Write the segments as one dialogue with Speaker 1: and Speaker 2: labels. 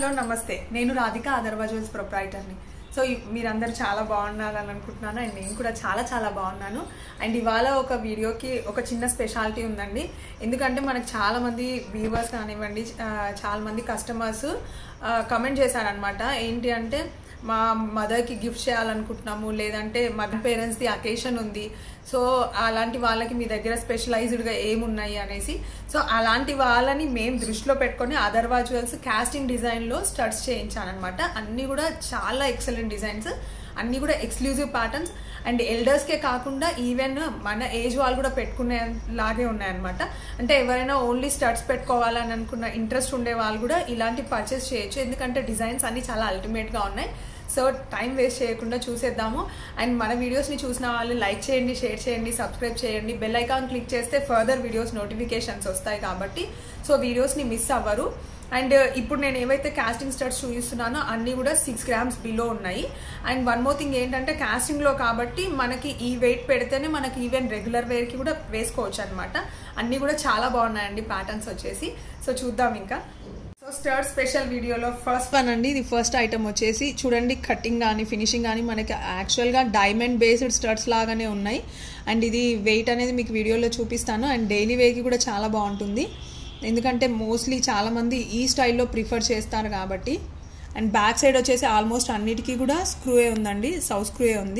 Speaker 1: hello namaste నేను Radhika Atharva jewels ప్రొప్రైటర్ని so ఈ- మీరందరూ చాలా బాగున్నారని అనుకుంటున్నాను అండ్ నేను కూడా చాలా చాలా బాగున్నాను అండ్ ఇవాళ ఒక వీడియోకి ఒక చిన్న స్పెషాలిటీ ఉందండి ఎందుకంటే మనకు చాలా మంది వ్యూవర్స్ కానివ్వండి ఆ, చాలా మంది కస్టమర్స్ కమెంట్ చేశారనమాట ఏంటి అంటే మా మదర్కి గిఫ్ట్ చేయాలనుకుంటున్నాము లేదంటే మా పేరెంట్స్ది అకేషన్ ఉంది సో అలాంటి వాళ్ళకి మీ దగ్గర స్పెషలైజ్డ్గా ఏమున్నాయి అనేసి సో అలాంటి వాళ్ళని మేము దృష్టిలో పెట్టుకొని అదర్వా జ్యువెల్స్ కాస్టింగ్ డిజైన్లో స్టడ్స్ చేయించానమాట అన్నీ కూడా చాలా ఎక్సలెంట్ డిజైన్స్ అన్నీ కూడా ఎక్స్క్లూజివ్ ప్యాటర్న్స్ అండ్ ఎల్డర్స్కే కాకుండా ఈవెన్ మన ఏజ్ వాళ్ళు కూడా పెట్టుకునే లాగే ఉన్నాయన్నమాట అంటే ఎవరైనా ఓన్లీ స్టడ్స్ పెట్టుకోవాలని అనుకున్న ఇంట్రెస్ట్ ఉండే వాళ్ళు కూడా ఇలాంటి పర్చేస్ చేయొచ్చు ఎందుకంటే డిజైన్స్ అన్ని చాలా అల్టిమేట్గా ఉన్నాయి సో టైం వేస్ట్ చేయకుండా చూసేద్దాము అండ్ మన వీడియోస్ని చూసిన వాళ్ళు లైక్ చేయండి షేర్ చేయండి సబ్స్క్రైబ్ చేయండి బెల్ ఐకాన్ క్లిక్ చేస్తే ఫర్దర్ వీడియోస్ నోటిఫికేషన్స్ వస్తాయి కాబట్టి సో వీడియోస్ని మిస్ అవ్వరు అండ్ ఇప్పుడు నేను ఏవైతే కాస్టింగ్ స్టడ్స్ చూపిస్తున్నానో అన్నీ కూడా సిక్స్ గ్రామ్స్ బిలో ఉన్నాయి అండ్ వన్ మోర్ థింగ్ ఏంటంటే కాస్టింగ్లో కాబట్టి మనకి ఈ వెయిట్ పెడితేనే మనకి ఈవెన్ రెగ్యులర్ వేర్కి కూడా వేసుకోవచ్చు అనమాట అన్నీ కూడా చాలా బాగున్నాయండి ప్యాటర్న్స్ వచ్చేసి సో చూద్దాం ఇంకా సో స్టర్ట్ స్పెషల్ వీడియోలో ఫస్ట్ వన్ అండి ఇది ఫస్ట్ ఐటమ్ వచ్చేసి చూడండి కటింగ్ కానీ ఫినిషింగ్ కానీ మనకి యాక్చువల్గా డైమండ్ బేస్డ్ స్టర్ట్స్ లాగానే ఉన్నాయి అండ్ ఇది వెయిట్ అనేది మీకు వీడియోలో చూపిస్తాను అండ్ డైలీ వేర్కి కూడా చాలా బాగుంటుంది ఎందుకంటే మోస్ట్లీ చాలామంది ఈ స్టైల్లో ప్రిఫర్ చేస్తారు కాబట్టి అండ్ బ్యాక్ సైడ్ వచ్చేసి ఆల్మోస్ట్ అన్నిటికీ కూడా స్క్రూయే ఉందండి సౌత్ స్క్రూయే ఉంది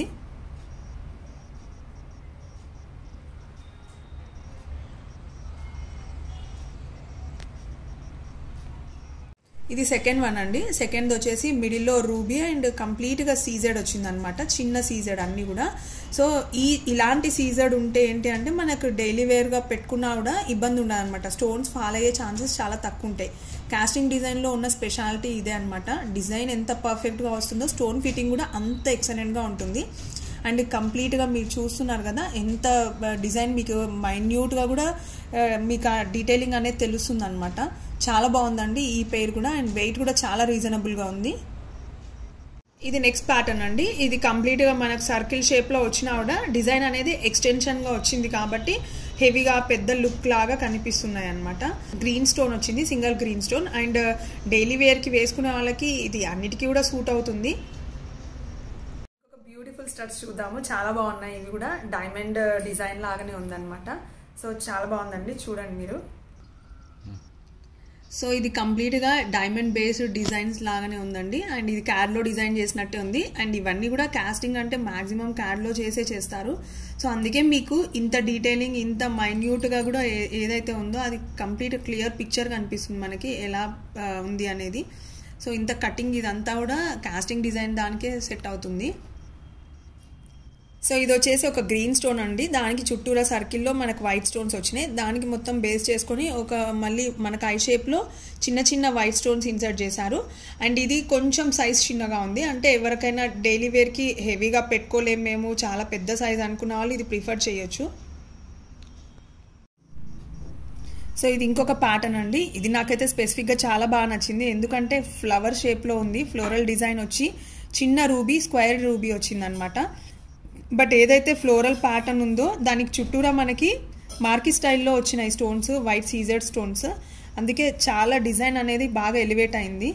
Speaker 1: ఇది సెకండ్ వన్ అండి సెకండ్ వచ్చేసి మిడిల్లో రూబీ అండ్ కంప్లీట్గా సీజెడ్ వచ్చిందనమాట చిన్న సీజెడ్ అన్నీ కూడా సో ఈ ఇలాంటి సీజెడ్ ఉంటే ఏంటి అంటే మనకు డైలీ వేర్గా పెట్టుకున్నా కూడా ఇబ్బంది ఉండదు అనమాట స్టోన్స్ ఫాల్ అయ్యే ఛాన్సెస్ చాలా తక్కువ ఉంటాయి కాస్టింగ్ డిజైన్లో ఉన్న స్పెషాలిటీ ఇదే అనమాట డిజైన్ ఎంత పర్ఫెక్ట్గా వస్తుందో స్టోన్ ఫిట్టింగ్ కూడా అంత ఎక్సలెంట్గా ఉంటుంది అండ్ కంప్లీట్గా మీరు చూస్తున్నారు కదా ఎంత డిజైన్ మీకు మైన్యూట్గా కూడా ఆ, మీకు ఆ డీటెయిలింగ్ అనేది తెలుస్తుంది అనమాట చాలా బాగుందండి ఈ పేరు కూడా అండ్ వెయిట్ కూడా చాలా రీజనబుల్గా ఉంది ఇది నెక్స్ట్ ప్యాటర్న్ అండి ఇది కంప్లీట్గా మనకు సర్కిల్ షేప్లో వచ్చినా కూడా డిజైన్ అనేది ఎక్స్టెన్షన్గా వచ్చింది కాబట్టి హెవీగా పెద్ద లుక్ లాగా కనిపిస్తున్నాయి అనమాట గ్రీన్ స్టోన్ వచ్చింది single green stone and daily వేర్కి వేసుకునే వాళ్ళకి ఇది అన్నిటికీ కూడా సూట్ అవుతుంది ఒక బ్యూటిఫుల్ స్టడ్స్ చూద్దాము చాలా బాగున్నాయి ఇవి కూడా డైమండ్ డిజైన్ లాగానే ఉందన్నమాట సో చాలా బాగుందండి చూడండి మీరు సో ఇది కంప్లీట్గా డైమండ్ బేస్డ్ డిజైన్స్ లాగానే ఉందండి అండ్ ఇది క్యాడ్లో డిజైన్ చేసినట్టే ఉంది అండ్ ఇవన్నీ కూడా కాస్టింగ్ అంటే మాక్సిమం క్యాడ్లో చేసే చేస్తారు సో అందుకే మీకు ఇంత డీటెయిలింగ్ ఇంత మైన్యూట్గా కూడా ఏ- ఏదైతే ఉందో అది కంప్లీట్ క్లియర్ పిక్చర్ కనిపిస్తుంది మనకి ఎలా ఆ, ఉంది అనేది సో ఇంత కటింగ్ ఇదంతా కూడా కాస్టింగ్ డిజైన్ దానికే సెట్ అవుతుంది సో ఇది వచ్చేసి ఒక గ్రీన్ స్టోన్ అండి దానికి చుట్టూరా సర్కిల్లో మనకు వైట్ స్టోన్స్ వచ్చినాయి దానికి మొత్తం బేస్ చేసుకొని ఒక మళ్ళీ మనకు ఐ షేప్లో చిన్న చిన్న వైట్ స్టోన్స్ ఇన్సర్ట్ చేశారు అండ్ ఇది కొంచెం సైజ్ చిన్నగా ఉంది అంటే ఎవరికైనా డైలీ వేర్కి హెవీగా పెట్టుకోలేము మేము చాలా పెద్ద సైజ్ అనుకున్న వాళ్ళు ఇది ప్రిఫర్ చేయొచ్చు సో ఇది ఇంకొక ప్యాటర్న్ అండి ఇది నాకైతే స్పెసిఫిక్గా చాలా బాగా నచ్చింది ఎందుకంటే ఫ్లవర్ షేప్లో ఉంది ఫ్లోరల్ డిజైన్ వచ్చి చిన్న రూబీ స్క్వేర్ రూబీ వచ్చిందనమాట బట్ ఏదైతే ఫ్లోరల్ ప్యాటర్న్ ఉందో దానికి చుట్టూరా మనకి మార్కీ స్టైల్లో వచ్చినాయి స్టోన్స్ వైట్ సీజెడ్ స్టోన్స్ అందుకే చాలా డిజైన్ అనేది బాగా ఎలివేట్ అయింది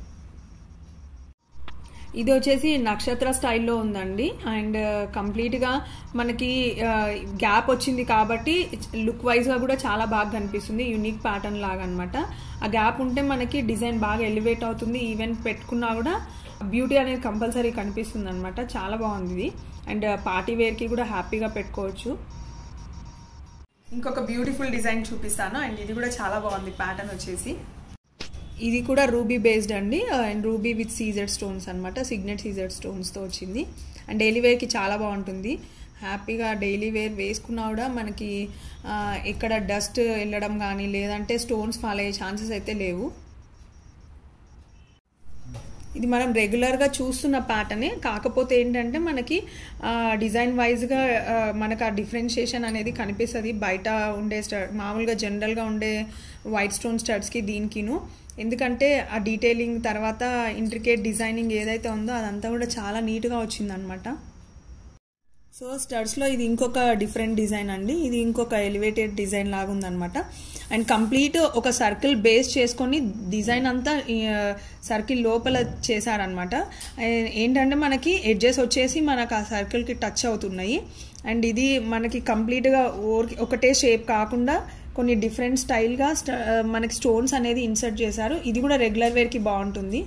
Speaker 1: ఇది వచ్చేసి నక్షత్ర స్టైల్లో ఉందండి అండ్ కంప్లీట్గా మనకి గ్యాప్ వచ్చింది కాబట్టి లుక్ వైజ్గా కూడా చాలా బాగా కనిపిస్తుంది యూనిక్ ప్యాటర్న్ లాగా అనమాట ఆ గ్యాప్ ఉంటే మనకి డిజైన్ బాగా ఎలివేట్ అవుతుంది ఈవెన్ పెట్టుకున్నా కూడా బ్యూటీ అనేది కంపల్సరీ కనిపిస్తుంది అనమాట చాలా బాగుంది ఇది అండ్ పార్టీ వేర్కి కూడా హ్యాపీగా పెట్టుకోవచ్చు ఇంకొక బ్యూటిఫుల్ డిజైన్ చూపిస్తాను అండ్ ఇది కూడా చాలా బాగుంది ప్యాటర్న్ వచ్చేసి ఇది కూడా రూబీ బేస్డ్ అండి and ruby with CZ stones అనమాట సిగ్నెట్ సీజెడ్ స్టోన్స్తో వచ్చింది అండ్ డైలీ వేర్కి చాలా బాగుంటుంది హ్యాపీగా డైలీ వేర్ వేసుకున్నా కూడా మనకి ఆ, ఎక్కడ డస్ట్ వెళ్ళడం కానీ లేదంటే స్టోన్స్ ఫాల్ అయ్యే ఛాన్సెస్ అయితే లేవు ఇది మనం రెగ్యులర్గా చూస్తున్న ప్యాటర్నే కాకపోతే ఏంటంటే మనకి ఆ, డిజైన్ వైజ్గా ఆ, మనకు ఆ డిఫరెన్షియేషన్ అనేది కనిపిస్తుంది బయట ఉండే స్టడ్ మామూలుగా జనరల్గా ఉండే వైట్ స్టోన్ స్టడ్స్కి దీనికిను ఎందుకంటే ఆ డీటెయిలింగ్ తర్వాత ఇంట్రికేట్ డిజైనింగ్ ఏదైతే ఉందో అదంతా కూడా చాలా నీట్గా వచ్చిందనమాట సో స్టడ్స్లో ఇది ఇంకొక డిఫరెంట్ డిజైన్ అండి ఇది ఇంకొక ఎలివేటెడ్ డిజైన్ లాగా ఉందన్నమాట అండ్ కంప్లీట్ ఒక సర్కిల్ బేస్ చేసుకొని డిజైన్ అంతా సర్కిల్ లోపల చేశారనమాట ఏంటంటే మనకి ఎడ్జెస్ వచ్చేసి మనకు ఆ సర్కిల్కి టచ్ అవుతున్నాయి అండ్ ఇది మనకి కంప్లీట్గా ఒకటే షేప్ కాకుండా కొన్ని డిఫరెంట్ స్టైల్గా మనకి స్టోన్స్ అనేది ఇన్సర్ట్ చేశారు ఇది కూడా రెగ్యులర్ వేర్కి బాగుంటుంది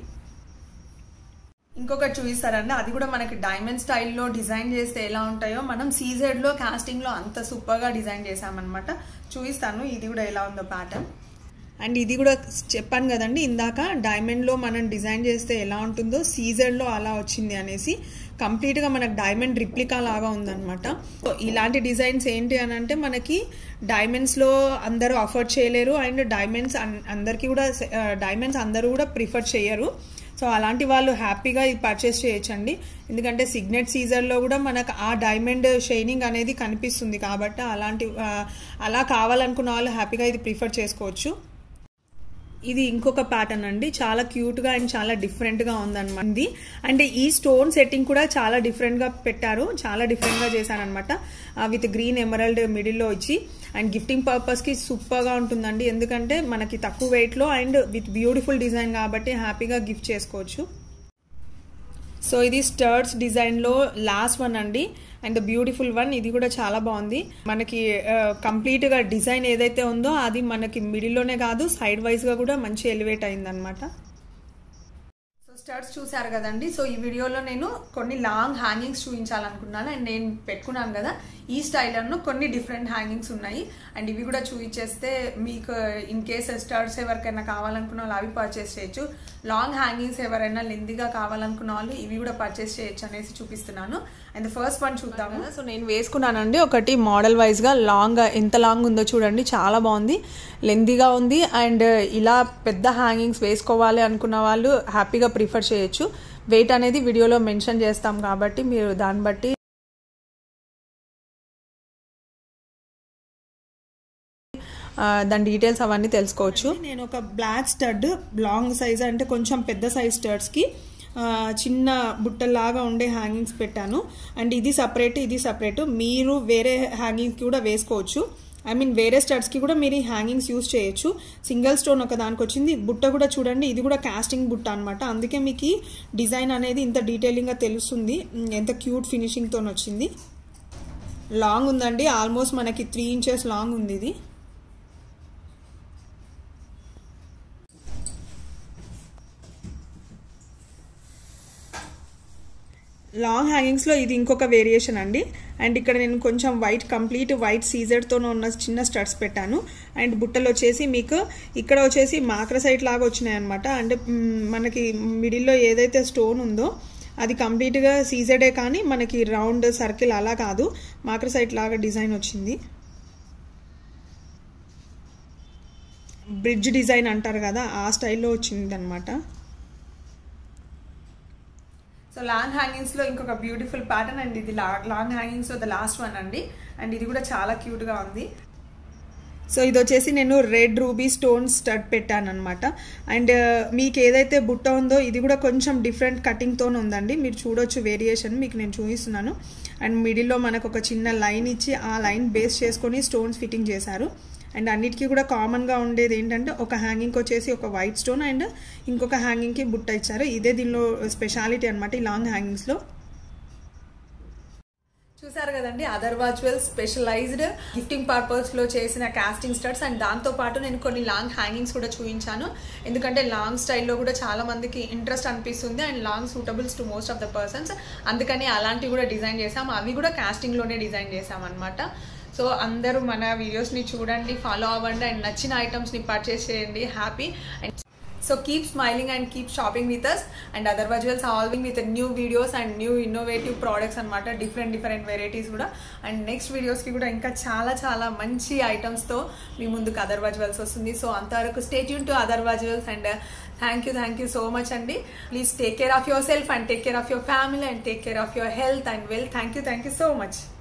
Speaker 1: ఇంకొకటి చూపిస్తారండి అది కూడా మనకి డైమండ్ స్టైల్లో డిజైన్ చేస్తే ఎలా ఉంటాయో మనం సీజెడ్లో కాస్టింగ్లో అంత సూపర్గా డిజైన్ చేసామన్నమాట చూపిస్తాను ఇది కూడా ఎలా ఉందో ప్యాటర్న్ అండ్ ఇది కూడా చెప్పాను కదండి ఇందాక డైమండ్లో మనం డిజైన్ చేస్తే ఎలా ఉంటుందో సీజర్లో అలా వచ్చింది అనేసి కంప్లీట్గా మనకు డైమండ్ రిప్లికా లాగా ఉందన్నమాట ఇలాంటి డిజైన్స్ ఏంటి అని అంటే మనకి డైమండ్స్లో అందరూ అఫోర్డ్ చేయలేరు అండ్ డైమండ్స్ అందరికీ కూడా డైమండ్స్ అందరూ కూడా ప్రిఫర్ చేయరు సో అలాంటి వాళ్ళు హ్యాపీగా ఇది పర్చేస్ చేయొచ్చండి ఎందుకంటే సిగ్నెట్ సీజర్లో కూడా మనకు ఆ డైమండ్ షైనింగ్ అనేది కనిపిస్తుంది కాబట్టి అలాంటి అలా కావాలనుకున్న వాళ్ళు హ్యాపీగా ఇది ప్రిఫర్ చేసుకోవచ్చు ఇది ఇంకొక ప్యాటర్న్ అండి చాలా క్యూట్గా అండ్ చాలా డిఫరెంట్గా ఉందన్నమాట అంటే ఈ స్టోన్ సెట్టింగ్ కూడా చాలా డిఫరెంట్గా పెట్టారు చాలా డిఫరెంట్గా చేశారనమాట విత్ గ్రీన్ ఎమరల్డ్ మిడిల్లో వచ్చి అండ్ గిఫ్టింగ్ పర్పస్కి సూపర్గా ఉంటుందండి ఎందుకంటే మనకి తక్కువ వెయిట్లో అండ్ విత్ బ్యూటిఫుల్ డిజైన్ కాబట్టి హ్యాపీగా గిఫ్ట్ చేసుకోవచ్చు సో ఇది స్టర్ట్స్ డిజైన్లో లాస్ట్ వన్ అండి అండ్ బ్యూటిఫుల్ వన్ ఇది కూడా చాలా బాగుంది మనకి కంప్లీట్గా డిజైన్ ఏదైతే ఉందో అది మనకి మిడిల్లోనే కాదు సైడ్ వైజ్గా కూడా మంచి ఎలివేట్ అయిందనమాట సో స్టర్ట్స్ చూసారు కదండి సో ఈ వీడియోలో నేను కొన్ని లాంగ్ హ్యాంగింగ్స్ చూపించాలనుకున్నాను అండ్ నేను పెట్టుకున్నాను కదా ఈ స్టైల్లో కొన్ని డిఫరెంట్ హ్యాంగింగ్స్ ఉన్నాయి అండ్ ఇవి కూడా చూపించేస్తే మీకు ఇన్ కేస్ స్టర్ట్స్ ఎవరికైనా కావాలనుకున్న వాళ్ళు అవి పర్చేస్ చేయొచ్చు లాంగ్ హ్యాంగింగ్స్ ఎవరైనా లెందిగా కావాలనుకున్న వాళ్ళు ఇవి కూడా పర్చేస్ చేయొచ్చు అనేసి చూపిస్తున్నాను అండ్ ఫస్ట్ వన్ చూద్దాము సో నేను వేసుకున్నానండి ఒకటి మోడల్ వైజ్గా లాంగ్ ఎంత లాంగ్ ఉందో చూడండి చాలా బాగుంది లెందీగా ఉంది అండ్ ఇలా పెద్ద హ్యాంగింగ్స్ వేసుకోవాలి అనుకున్న వాళ్ళు హ్యాపీగా ప్రిఫర్ చేయొచ్చు వెయిట్ అనేది వీడియోలో మెన్షన్ చేస్తాం కాబట్టి మీరు దాన్ని బట్టి దాని డీటెయిల్స్ అవన్నీ తెలుసుకోవచ్చు నేను ఒక బ్లాక్ స్టడ్ లాంగ్ సైజ్ అంటే కొంచెం పెద్ద సైజ్ స్టడ్స్కి చిన్న బుట్టలాగా ఉండే హ్యాంగింగ్స్ పెట్టాను అండ్ ఇది సపరేట్ ఇది సపరేట్ మీరు వేరే హ్యాంగింగ్స్ కూడా వేసుకోవచ్చు ఐ మీన్ వేరే స్టడ్స్కి కూడా మీరు ఈ హ్యాంగింగ్స్ యూస్ చేయొచ్చు సింగిల్ స్టోన్ ఒక దానికి వచ్చింది బుట్ట కూడా చూడండి ఇది కూడా కాస్టింగ్ బుట్ట అనమాట అందుకే మీకు డిజైన్ అనేది ఇంత డీటెయిలింగ్గా తెలుస్తుంది ఎంత క్యూట్ ఫినిషింగ్తో వచ్చింది లాంగ్ ఉందండి ఆల్మోస్ట్ మనకి త్రీ ఇంచెస్ లాంగ్ ఉంది ఇది లాంగ్ హ్యాంగింగ్స్లో ఇది ఇంకొక వేరియేషన్ అండి అండ్ ఇక్కడ నేను కొంచెం వైట్ కంప్లీట్ వైట్ సీజర్తో ఉన్న చిన్న స్టడ్స్ పెట్టాను అండ్ బుట్టలు వచ్చేసి మీకు ఇక్కడ వచ్చేసి మాక్రసైట్ లాగా వచ్చినాయి అనమాట అంటే మనకి మిడిల్లో ఏదైతే స్టోన్ ఉందో అది కంప్లీట్గా సీజెడే కానీ మనకి రౌండ్ సర్కిల్ అలా కాదు మాక్రసైట్ లాగా డిజైన్ వచ్చింది బ్రిడ్జ్ డిజైన్ అంటారు కదా ఆ స్టైల్లో వచ్చింది అనమాట సో లాంగ్ హ్యాంగింగ్స్లో ఇంకొక బ్యూటిఫుల్ ప్యాటర్న్ అండ్ ఇది లాంగ్ హ్యాంగింగ్స్లో ద లాస్ట్ వన్ అండి అండ్ ఇది కూడా చాలా క్యూట్గా ఉంది సో ఇది వచ్చేసి నేను రెడ్ రూబీ స్టోన్ స్టడ్ పెట్టాను అనమాట అండ్ మీకు ఏదైతే బుట్ట ఉందో ఇది కూడా కొంచెం డిఫరెంట్ కటింగ్తో ఉందండి మీరు చూడొచ్చు వేరియేషన్ మీకు నేను చూపిస్తున్నాను అండ్ మిడిల్లో మనకు ఒక చిన్న లైన్ ఇచ్చి ఆ లైన్ బేస్ చేసుకొని స్టోన్స్ ఫిట్టింగ్ చేశారు అండ్ అన్నిటికీ కూడా కామన్గా ఉండేది ఏంటంటే ఒక హ్యాంగింగ్కి వచ్చేసి ఒక వైట్ స్టోన్ అండ్ ఇంకొక హ్యాంగింగ్కి బుట్ట ఇచ్చారు ఇదే దీనిలో స్పెషాలిటీ అనమాట ఈ లాంగ్ హ్యాంగింగ్స్లో చూసారు కదండి అదర్వా జ్యువెల్స్ స్పెషలైజ్డ్ గిఫ్టింగ్ పర్పస్లో చేసిన కాస్టింగ్ స్టడ్స్ అండ్ దాంతో పాటు నేను కొన్ని లాంగ్ హ్యాంగింగ్స్ కూడా చూపించాను ఎందుకంటే లాంగ్ స్టైల్లో కూడా చాలా మందికి ఇంట్రెస్ట్ అనిపిస్తుంది and long suitables to most of the persons అందుకని అలాంటివి కూడా డిజైన్ చేసాం అవి కూడా కాస్టింగ్లోనే డిజైన్ చేసాం అనమాట సో అందరూ మన వీడియోస్ని చూడండి ఫాలో అవ్వండి అండ్ నచ్చిన ఐటమ్స్ని పర్చేస్ చేయండి happy and so keep smiling and keep shopping with us and other visuals evolving with new videos and new innovative products అనమాట డిఫరెంట్ డిఫరెంట్ వెరైటీస్ కూడా అండ్ నెక్స్ట్ వీడియోస్కి కూడా ఇంకా చాలా చాలా మంచి ఐటమ్స్తో మీ ముందుకు అదర్ వజువల్స్ వస్తుంది సో అంతవరకు స్టేట్ యూన్ to other visuals and thank you thank you so much అండి please take care of yourself and take care of your family and take care of your health and wealth thank you thank you so much